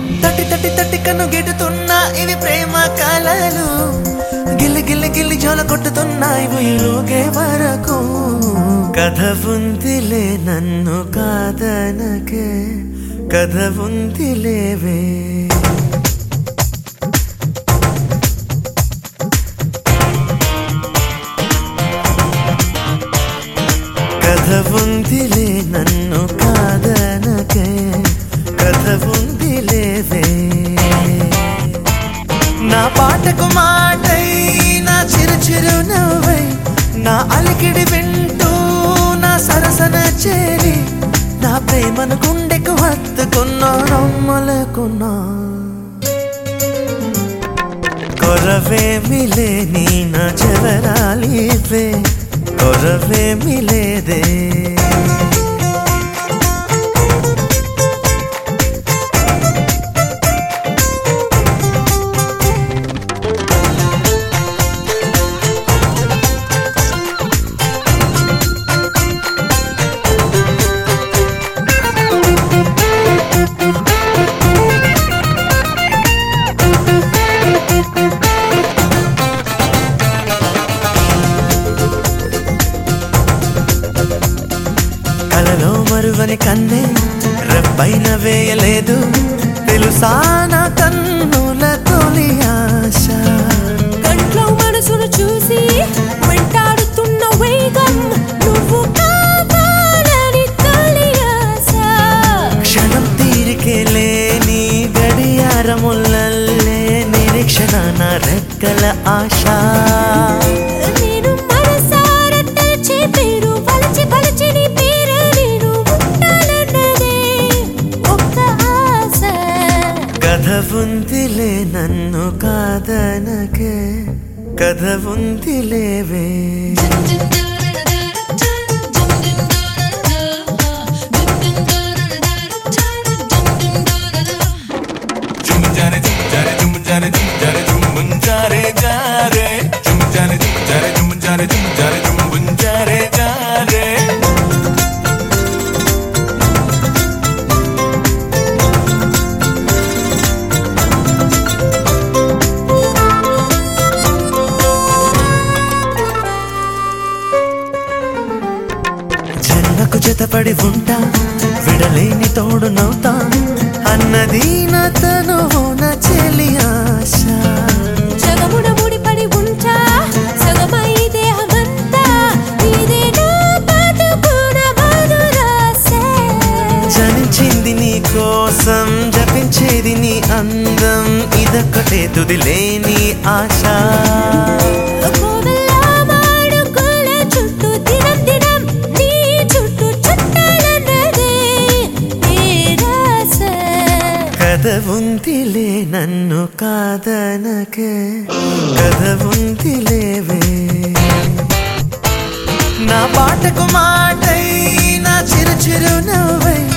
తట్టి తట్టి తట్టి కన్ను గిట్టుతున్నా ఇవి ప్రేమ కలలు గిల్లి గిల్లి గిల్లి జోల కొట్టుతున్నాయి ఉయ్యూగే వరకు కథ ఉందిలే నన్ను కాదనకే కథ ఉందిలేవే కథ ఉందిలే నన్ను కాదనకే కథ ఉందిలేవే నా పాటకు మాటై నా చిరు చిరు నవ్వై నా అలికిడి వింటూ నా సరసన చేరి నా ప్రేమను గుండెకు హత్తుకున్నా నమ్మలేకున్నా కొరవేమిలే నీ నా చెవరాలివే కొరవేమిలేదే కలలో మరువని కన్నే రెప్పైన వేయలేదు తెలుసా నా కన్నుల తొలి ఆశ కంట్లో మనసును చూసి వెంటాడుతున్న వేగం నువ్వు కావాలని తొలి ఆశ క్షణం తీరికే లేని గడియారముల్లే నిరీక్షణ నా రెక్కల ఆశ నేను మనసారా తలచే పేరు వలచి వలచి నీ పేరు నేను ఉండాలన్నదే ఒక్క ఆశ కథ ఉందిలే నన్ను కాదనకే కథ ఉందిలేవే జుమ్ముంజారే జుమ్ముంజారే జుమ్ముంజారే జుమ్ముంజారే జుమ్ముంజారే జారే జుమ్ముంజారే జుమ్ముంజారే జుమ్ముంజారే జుమ్ముంజారే జుమ్ముంజారే జారే జన్మకు జతపడి ఉంటా విడలేని తోడు నవ్వుతా అన్నది నా తను నా చెలి ఆశ జగమున ముడిపడి ఉంటా సగమై దేహమంతా ఇదే నా బతుకున మధురాశ జనించింది నీ కోసం జపించేది నీ అందం ఇదొక్కటే తుదిలేని ఆశ కోవెల మాడుకోల చుట్టూ దినం దినం నీ చుట్టూ చుట్టాలన్నదే నిరాశ కథ ఉందిలే నన్ను కాదనకే కథ ఉందిలేవే నా పాటకు మాటై నా చిరు చిరు నవ్వై